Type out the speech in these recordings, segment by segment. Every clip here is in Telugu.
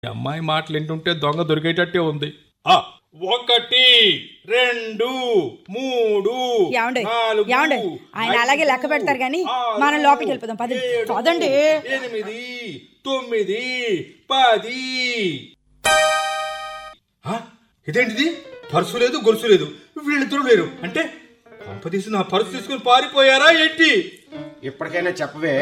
ఈ అమ్మాయి మాటలు వింటుంటే దొంగ దొరికేటట్టే ఉంది ఆ ఒకటి రెండు మూడు ఏమండి నాలుగు, ఏమండి ఆయన అలాగే లెక్క ఐదు, పెడతారు కానీ ఆరు, మనం లోపలికి వెళ్ళిపోదాం పదండి ఏడు, పదండి ఎనిమిది తొమ్మిది పది ఆ, ఇదేంటిది పర్సు లేదు గొలుసు లేదు వీళ్ళిద్దరూ లేరు అంటే పంపదీసి నా పర్సు తీసుకుని పారిపోయారా ఏంటి ఇప్పటికైనా చెప్పవే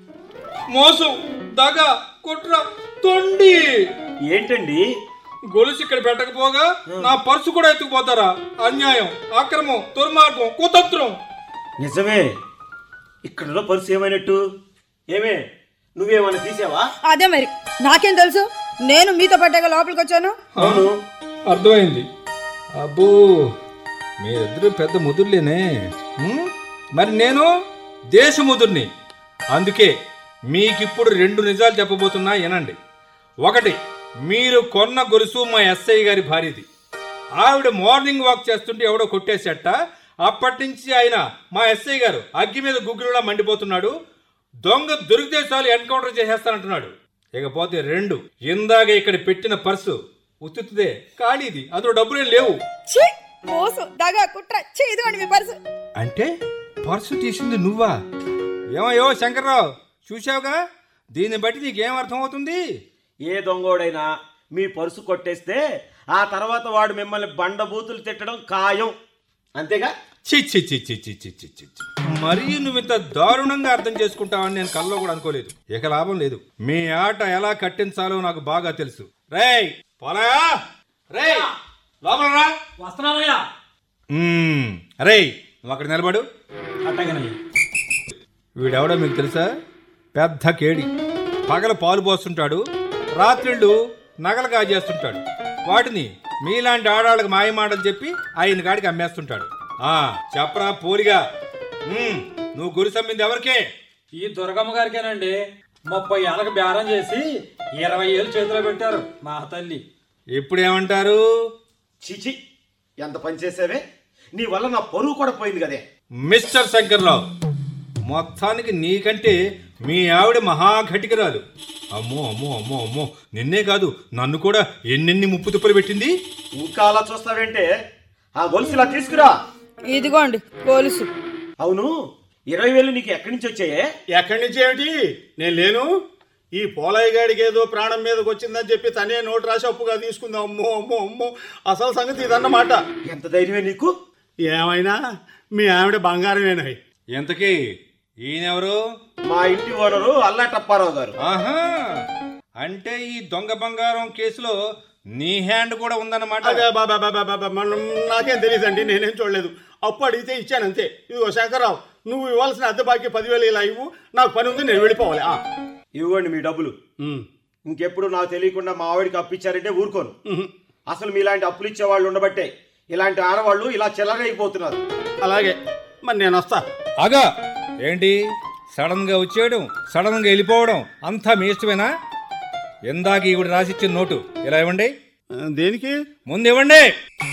మోసం దగ కుట్ర తొండి ఏంటండి గొలుసు ఇక్కడ పెట్టకపోగా నా పర్సు కూడా ఎత్తుకుపోతారా అన్యాయం అక్రమం దుర్మార్గం కుతంత్రం నిజమే ఇక్కడలో పర్సు ఏమైనట్టు ఏమే నువ్వేమైనా తీసావా అదే మరి నాకేం తెలుసు నేను మీతో పట్టాక లోపలికి వచ్చాను అవును అర్థమైంది అబ్బో మీరిద్దరు పెద్ద ముదుర్లేనే ఉమ్, మరి నేను దేశ ముదుర్ని అందుకే మీకిప్పుడు రెండు నిజాలు చెప్పబోతున్నా వినండి ఒకటి మీరు కొన్న గొలుసు మా ఎస్ఐ గారి భార్యది ఆవిడ మార్నింగ్ వాక్ చేస్తుంటే ఎవడో కొట్టేసేట అప్పటి నుంచి ఆయన మా ఎస్ఐ గారు అగ్గి మీద గుగ్గురులా మండిపోతున్నాడు దొంగ దొరికితే చాలు ఎన్కౌంటర్ చేసేస్తానంటున్నాడు ఇకపోతే రెండు ఇందాక ఇక్కడ పెట్టిన పర్సు ఉత్తుతుదే ఖాళీది అందులో డబ్బులేం లేవు ఛీ! మోసం దగ కుట్ర ఛీ, ఇదిగోండి మీ పర్సు అంటే పర్సు తీసింది నువ్వా ఏమయ్యో శంకర్రావు చూసావుగా దీన్ని బట్టి నీకేం అర్థమవుతుంది ఏ దొంగోడైనా మీ పర్సు కొట్టేస్తే ఆ తర్వాత వాడు మిమ్మల్ని బండబూతులు తిట్టడం ఖాయం అంతేగా చి చి చి చి చి చి చి చి చి. మరీ నువ్వు ఇంత దారుణంగా అర్థం చేసుకుంటావని నేను కల్లో కూడా అనుకోలేదు ఇక లాభం లేదు మీ ఆట ఎలా కట్టించాలో నాకు బాగా తెలుసు రేయ్ పోలాయా రేయ్ లోపల రా వస్తున్నానయ్యా మ్మ్. రేయ్ నువ్వు అక్కడ నిలబడు అట్టగనయ్యా వీడెవడో మీకు తెలుసా పెద్ద కేడి పగల పాలు పోస్తుంటాడు రాత్రిళ్ళు నగలు కాజేస్తుంటాడు వాటిని మీలాంటి ఆడాళ్ళకి మాయమాటలు చెప్పి ఆయన కాడికి అమ్మేస్తుంటాడు ఆ చెప్పరా పోలిగా మ్మ్. నువ్వు గురి సమ్మింది ఎవరికే ఈ దుర్గమ్మ గారికేనండి ముప్పై ఏళ్ళకి బేరం చేసి ఇరవై ఏళ్ళు చేతిలో పెట్టారు మా తల్లి ఇప్పుడు ఏమంటారు చిచి ఎంత పని చేసావే నీ వల్ల నా పరువు కూడా పోయింది కదే మిస్టర్ శంకర్రావు మొత్తానికి నీకంటే మీ ఆవిడ మహాఘటికరాలు అమ్మో అమ్మో అమ్మో అమ్మో నిన్నే కాదు నన్ను కూడా ఎన్నెన్ని ముప్పు తిప్పలు పెట్టింది ఇంకా అలా చూస్తావేంటే ఆ గొలుసు ఇలా తీసుకురా ఇదిగోండి పోలీసు అవును ఇరవై వేలు నీకు ఎక్కడి నుంచి వచ్చాయే ఎక్కడి నుంచి ఏమిటి నేను లేను ఈ పోలయ్య గాడికి ఏదో ప్రాణం మీదకి వచ్చిందని చెప్పి తనే నోటు రాసి అప్పుగా తీసుకుందాం అమ్మో అమ్మో అమ్మో అసలు సంగతి ఇదన్నమాట ఎంత ధైర్యమే నీకు ఏమైనా మీ ఆవిడ బంగారమేనాయి ఎంతకీ ఈయనెవరు మా ఇంటి ఓనరు అల్లా టప్పారావు గారు ఆహా అంటే ఈ దొంగ బంగారం కేసులో నీ హ్యాండ్ కూడా ఉందన్నమాట అదే బాబా బాబా బాబా మనం నాకేం తెలియదండి నేనేం చూడలేదు అప్పు అడిగితే ఇచ్చాను అంతే ఇదిగో శంకర్రావు నువ్వు ఇవ్వాల్సిన అద్దె బాకీ పదివేలు ఇలా ఇవ్వు నాకు పని ఉంది నేను వెళ్ళిపోవాలి ఆ. ఇవ్వండి మీ డబ్బులు ఉమ్. ఇంకెప్పుడు నాకు తెలియకుండా మా ఆవిడికి అప్పిచ్చారంటే ఊరుకోను అసలు మీలాంటి అప్పులు ఇచ్చే వాళ్ళు ఉండబట్టే ఇలాంటి ఆడవాళ్ళు ఇలా చిల్లరైపోతున్నారు అలాగే మరి నేను వస్తా అగా ఏంటి సడన్ గా వచ్చేయడం సడన్ గా వెళ్ళిపోవడం అంతా మీ ఇష్టమేనా ఇందాక ఈవిడ రాసిచ్చిన నోటు ఇలా ఇవ్వండి ఆ, దేనికి ముందు ఇవ్వండి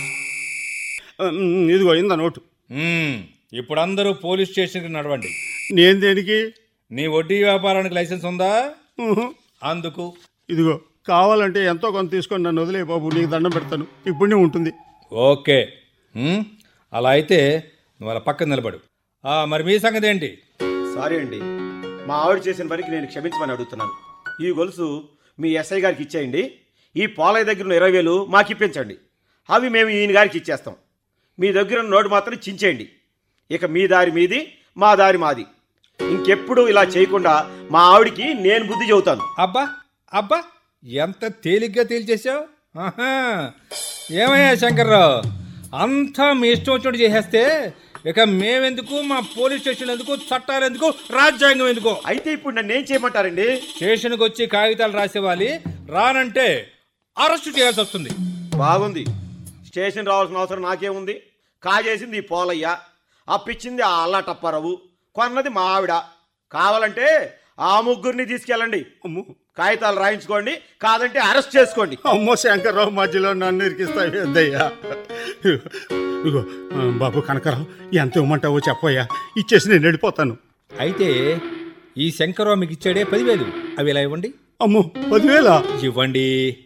ఉమ్, ఇదిగో ఇందా నోటు మ్మ్. ఇప్పుడు అందరూ పోలీస్ స్టేషన్కి నడవండి నేను దేనికి నీ వడ్డీ వ్యాపారానికి లైసెన్స్ ఉందా ఉహు. అందుకు ఇదిగో కావాలంటే ఎంతో కొంత తీసుకొని నన్ను వదిలే బాబు నీకు దండం పెడతాను ఇప్పుడే ఉంటుంది ఓకే మ్మ్. అలా అయితే నువ్వు అలా పక్కన నిలబడు ఆ, మరి మీ సంగతి ఏంటి సారీ అండి మా ఆవిడ చేసిన పనికి నేను క్షమించమని అడుగుతున్నాను ఈ గొలుసు మీ ఎస్ఐ గారికి ఇచ్చేయండి ఈ పోలయ్య దగ్గర ఉన్న ఇరవై వేలు మాకు ఇప్పించండి అవి మేము ఈయన గారికి ఇచ్చేస్తాం మీ దగ్గర ఉన్న నోటు మాత్రం చించేయండి ఇక మీ దారి మీది మా దారి మాది ఇంకెప్పుడు ఇలా చేయకుండా మా ఆవిడికి నేను బుద్ధి చెబుతాను అబ్బా అబ్బా ఎంత తేలిగ్గా తేల్చేశావు ఆహా. ఏమయ్యా శంకర్రావు అంతా మీ ఇష్టం వచ్చినట్టు చేసేస్తే ఇక మేమెందుకు మా పోలీస్ స్టేషన్ ఎందుకు చట్టాలు ఎందుకు రాజ్యాంగం ఎందుకు అయితే ఇప్పుడు నన్ను ఏం చేయమంటారండి స్టేషన్కి వచ్చి కాగితాలు రాసేవాలి రానంటే అరెస్ట్ చేయాల్సి వస్తుంది బాగుంది స్టేషన్ రావాల్సిన అవసరం నాకేముంది కాజేసింది ఈ పోలయ్య అప్పిచ్చింది ఆ అల్లా టప్పారావు కొన్నది మా ఆవిడ కావాలంటే ఆ ముగ్గురిని తీసుకెళ్ళండి అమ్మో కాగితాలు రాయించుకోండి కాదంటే అరెస్ట్ చేసుకోండి అమ్మో శంకర్రావు మధ్యలో నన్ను ఇరికిస్తావు వద్దయ్యా ఇగో ఆ, బాబు కనకరావు ఎంత ఇవ్వమంటావో చెప్పయ్యా ఇచ్చేసి నేను వెళ్ళిపోతాను అయితే ఈ శంకర్రావు మీకు ఇచ్చాడే పదివేలు అవి ఇలా ఇవ్వండి అమ్మో పదివేలా ఇవ్వండి